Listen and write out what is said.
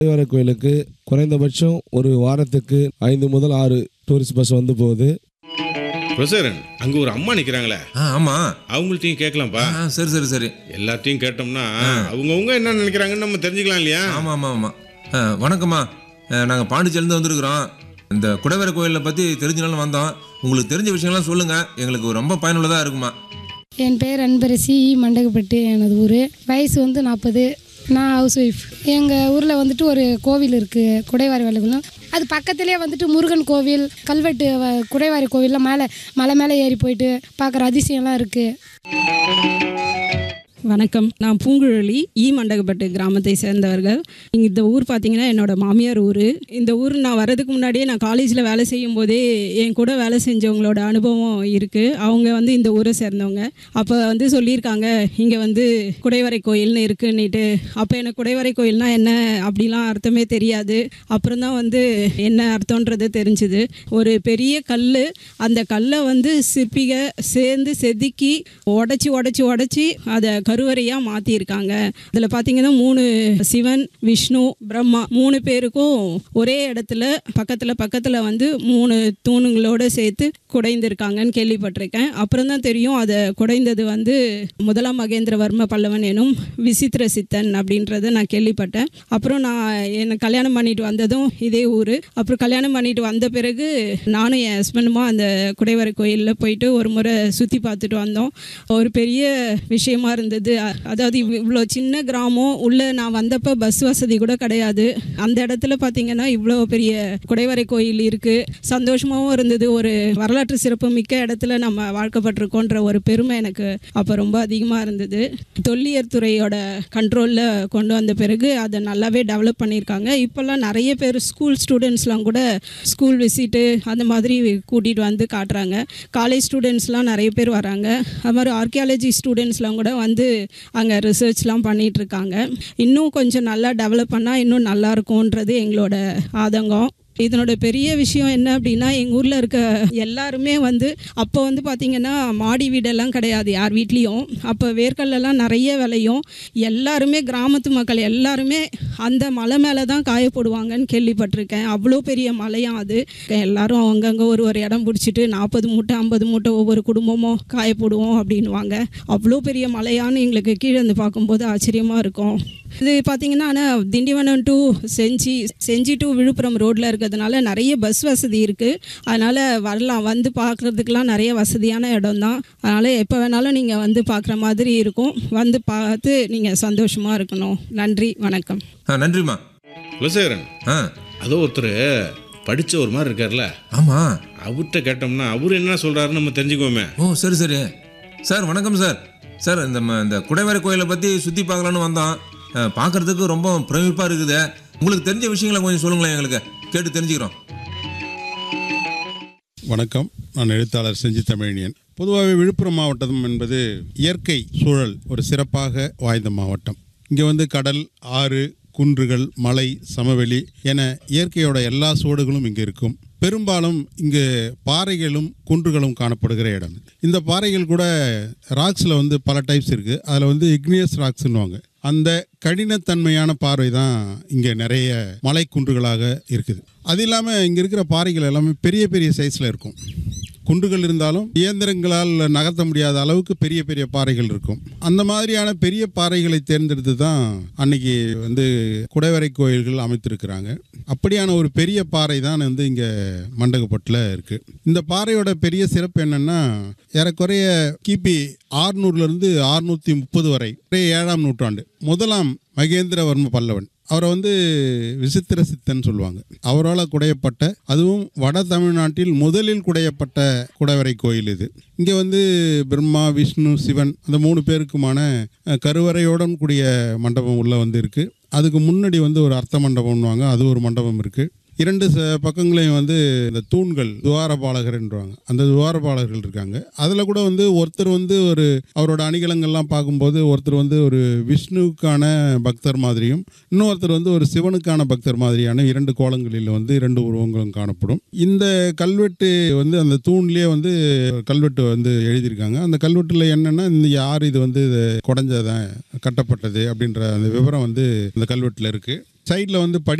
குடைவரை கோயிலுக்கு குறைந்தபட்சம் ஒரு வாரத்துக்கு ஐந்து முதல் ஆறு டூரிஸ்ட் பஸ் வந்து போகுது பிரசரன் அங்க ஒரு அம்மா நிக்கிறாங்களே ஆ ஆமா அவங்கள்ட்டையும் கேட்கலாம்ப்பா ஆ சரி சரி சரி எல்லார்ட்டையும் கேட்டோம்னா அவங்கவுங்க என்ன நினைக்கிறாங்கன்னு நம்ம தெரிஞ்சுக்கலாம் இல்லையா ஆமாம் ஆமாம் ஆமாம் ஆ வணக்கம்மா நாங்கள் பாண்டிச்சேரிலேருந்து வந்திருக்கிறோம் இந்த குடைவரை கோயிலை பற்றி தெரிஞ்சனாலும் வந்தோம் உங்களுக்கு தெரிஞ்ச விஷயம்லாம் சொல்லுங்கள் எங்களுக்கு ரொம்ப பயனுள்ளதாக இருக்குமா என் பேர் அன்பரசி ஈ மண்டகப்பட்டு எனது ஊர் வயசு வந்து நாற்பது நான் ஹவுஸ் ஒய்ஃப் எங்கள் ஊரில் வந்துட்டு ஒரு கோவில் இருக்குது குடைவாரி வளைகுளம் அது பக்கத்துலேயே வந்துட்டு முருகன் கோவில் கல்வெட்டு வ- குடைவாரி கோவிலில் மேலே மலை மேலே ஏறி போயிட்டு பார்க்குற அதிசயம்லாம் இருக்குது வணக்கம் நான் பூங்குழலி ஈ மண்டகப்பட்டு கிராமத்தை சேர்ந்தவர்கள் இங்க இந்த ஊர் பார்த்தீங்கன்னா என்னோட மாமியார் ஊர் இந்த ஊர் நான் வரதுக்கு முன்னாடியே நான் காலேஜில் வேலை செய்யும் போதே என் கூட வேலை செஞ்சவங்களோட அனுபவம் இருக்குது அவங்க வந்து இந்த ஊரை சேர்ந்தவங்க அப்போ வந்து சொல்லியிருக்காங்க இங்கே வந்து குடைவரை கோயில்னு இருக்குன்னுட்டு அப்போ எனக்கு குடைவரை கோயில்னா என்ன அப்படிலாம் அர்த்தமே தெரியாது அப்புறம் தான் வந்து என்ன அர்த்தன்றது தெரிஞ்சுது ஒரு பெரிய கல் அந்த கல்லை வந்து சிற்பிக சேர்ந்து செதுக்கி உடச்சி உடச்சி உடச்சி அதை கருவறையாக மாற்றிருக்காங்க அதில் பார்த்தீங்கன்னா மூணு சிவன் விஷ்ணு பிரம்மா மூணு பேருக்கும் ஒரே இடத்துல பக்கத்தில் பக்கத்தில் வந்து மூணு தூணுங்களோட சேர்த்து குடைந்திருக்காங்கன்னு கேள்விப்பட்டிருக்கேன் அப்புறம் தான் தெரியும் அதை குடைந்தது வந்து முதலாம் மகேந்திரவர்ம பல்லவன் எனும் விசித்திர சித்தன் அப்படின்றத நான் கேள்விப்பட்டேன் அப்புறம் நான் என்னை கல்யாணம் பண்ணிட்டு வந்ததும் இதே ஊர் அப்புறம் கல்யாணம் பண்ணிட்டு வந்த பிறகு நானும் என் ஹஸ்பண்டுமா அந்த குடைவரை கோயிலில் போயிட்டு ஒரு முறை சுற்றி பார்த்துட்டு வந்தோம் ஒரு பெரிய விஷயமா இருந்தது அ- அதாவது இவ்- இவ்வளோ சின்ன கிராமம் உள்ள நான் வந்தப்போ பஸ் வசதி கூட கிடையாது அந்த இடத்துல பார்த்தீங்கன்னா இவ்வளோ பெரிய குடைவரை கோயில் இருக்குது சந்தோஷமாகவும் இருந்தது ஒரு வரலாற்று சிறப்பு மிக்க இடத்துல நம்ம வாழ்க்கப்பட்டிருக்கோன்ற ஒரு பெருமை எனக்கு அப்போ ரொம்ப அதிகமாக இருந்தது தொல்லியல் துறையோட கண்ட்ரோலில் கொண்டு வந்த பிறகு அதை நல்லாவே டெவலப் பண்ணியிருக்காங்க இப்போல்லாம் நிறைய பேர் ஸ்கூல் ஸ்டூடெண்ட்ஸ்லாம் கூட ஸ்கூல் விசிட்டு அந்த மாதிரி கூட்டிகிட்டு வந்து காட்டுறாங்க காலேஜ் ஸ்டூடெண்ட்ஸ்லாம் நிறைய பேர் வராங்க அது மாதிரி ஆர்கியாலஜி ஸ்டூடெண்ட்ஸ்லாம் கூட வந்து அங்கே ரிசர்ச்லாம் பண்ணிட்டு இருக்காங்க இன்னும் கொஞ்சம் நல்லா டெவலப் பண்ணால் இன்னும் நல்லா இருக்கும்ன்றது எங்களோட ஆதங்கம் இதனோட பெரிய விஷயம் என்ன அப்படின்னா எங்கள் ஊரில் இருக்க எல்லாருமே வந்து அப்போ வந்து பார்த்திங்கன்னா மாடி வீடெல்லாம் கிடையாது யார் வீட்லேயும் அப்போ வேர்க்கல்லாம் நிறைய விளையும் எல்லாருமே கிராமத்து மக்கள் எல்லாருமே அந்த மலை மேலே தான் காய போடுவாங்கன்னு கேள்விப்பட்டிருக்கேன் அவ்வளோ பெரிய மலையாம் அது எல்லாரும் அங்கங்கே ஒரு ஒரு இடம் பிடிச்சிட்டு நாற்பது மூட்டை ஐம்பது மூட்டை ஒவ்வொரு குடும்பமும் காய போடுவோம் அப்படின்வாங்க அவ்வளோ பெரிய மலையான்னு எங்களுக்கு கீழே இருந்து பார்க்கும்போது ஆச்சரியமாக இருக்கும் இது பார்த்தீங்கன்னா ஆனால் திண்டிவனம் டு செஞ்சி செஞ்சி டு விழுப்புரம் ரோட்டில் இருக்கிறதுனால நிறைய பஸ் வசதி இருக்குது அதனால் வரலாம் வந்து பார்க்குறதுக்கெலாம் நிறைய வசதியான இடம் தான் அதனால் எப்போ வேணாலும் நீங்கள் வந்து பார்க்குற மாதிரி இருக்கும் வந்து பார்த்து நீங்கள் சந்தோஷமாக இருக்கணும் நன்றி வணக்கம் ஆ நன்றிம்மா குலசேகரன் ஆ அதோ ஒருத்தர் படிச்ச ஒரு மாதிரி இருக்கார்ல ஆமாம் அவர்கிட்ட கேட்டோம்னா அவர் என்ன சொல்றாருன்னு நம்ம தெரிஞ்சுக்குவோமே ஓ சரி சரி சார் வணக்கம் சார் சார் இந்த ம- இந்த குடைவரை கோயிலை பற்றி சுற்றி பார்க்கலான்னு வந்தோம் ஆ, பார்க்கறதுக்கு ரொம்ப பிரமிப்பாக இருக்குது உங்களுக்கு தெரிஞ்ச விஷயங்களை கொஞ்சம் சொல்லுங்களேன் எங்களுக்கு கேட்டு தெரிஞ்சுக்கிறோம் வணக்கம் நான் எழுத்தாளர் செஞ்சி தமிழினியன் பொதுவாகவே விழுப்புரம் மாவட்டம் என்பது இயற்கை சூழல் ஒரு சிறப்பாக வாய்ந்த மாவட்டம் இங்கே வந்து கடல் ஆறு குன்றுகள் மலை சமவெளி என இயற்கையோட எல்லா சூடுகளும் இங்கே இருக்கும் பெரும்பாலும் இங்கு பாறைகளும் குன்றுகளும் காணப்படுகிற இடம் இந்த பாறைகள் கூட ராக்ஸில் வந்து பல டைப்ஸ் இருக்குது அதில் வந்து இக்னியஸ் ராக்ஸ்னுவாங்க அந்த கடினத்தன்மையான பார்வை தான் இங்கே நிறைய மலை குன்றுகளாக இருக்குது அது இல்லாமல் இங்கே இருக்கிற பாறைகள் எல்லாமே பெரிய பெரிய சைஸில் இருக்கும் குன்றுகள் இருந்தாலும் இயந்திரங்களால் நகர்த்த முடியாத அளவுக்கு பெரிய பெரிய பாறைகள் இருக்கும் அந்த மாதிரியான பெரிய பாறைகளை தேர்ந்தெடுத்து தான் அன்னைக்கு வந்து குடைவரை கோயில்கள் அமைத்திருக்கிறாங்க அப்படியான ஒரு பெரிய பாறை தான் வந்து இங்கே மண்டகப்பட்டில் இருக்குது இந்த பாறையோட பெரிய சிறப்பு என்னன்னா ஏறக்குறைய கிபி ஆறுநூறுலேருந்து ஆறுநூற்றி முப்பது வரை ஏழாம் நூற்றாண்டு முதலாம் மகேந்திரவர்ம பல்லவன் அவரை வந்து விசித்திர சித்தன் சொல்லுவாங்க அவரால் குடையப்பட்ட அதுவும் வட தமிழ்நாட்டில் முதலில் குடையப்பட்ட குடைவரை கோயில் இது இங்கே வந்து பிரம்மா விஷ்ணு சிவன் அந்த மூணு பேருக்குமான அஹ், கருவறையோடன் கூடிய மண்டபம் உள்ள வந்து இருக்கு அதுக்கு முன்னாடி வந்து ஒரு அர்த்த மண்டபம்னுவாங்க அது ஒரு மண்டபம் இருக்கு இரண்டு ச பக்கங்களையும் வந்து இந்த தூண்கள் துவாரபாலகர்ன்றாங்க அந்த துவாரபாலகர்கள் இருக்காங்க அதில் கூட வந்து ஒருத்தர் வந்து ஒரு அவரோட அணிகலங்கள்லாம் பார்க்கும்போது ஒருத்தர் வந்து ஒரு விஷ்ணுவுக்கான பக்தர் மாதிரியும் இன்னொருத்தர் வந்து ஒரு சிவனுக்கான பக்தர் மாதிரியான இரண்டு கோலங்களில் வந்து இரண்டு உருவங்களும் காணப்படும் இந்த கல்வெட்டு வந்து அந்த தூண்லேயே வந்து கல்வெட்டு வந்து எழுதியிருக்காங்க அந்த கல்வெட்டில் என்னென்னா இந்த யார் இது வந்து இது குடஞ்சதான் கட்டப்பட்டது அப்படின்ற அந்த விவரம் வந்து இந்த கல்வெட்டில் இருக்குது சைடில் வந்து படி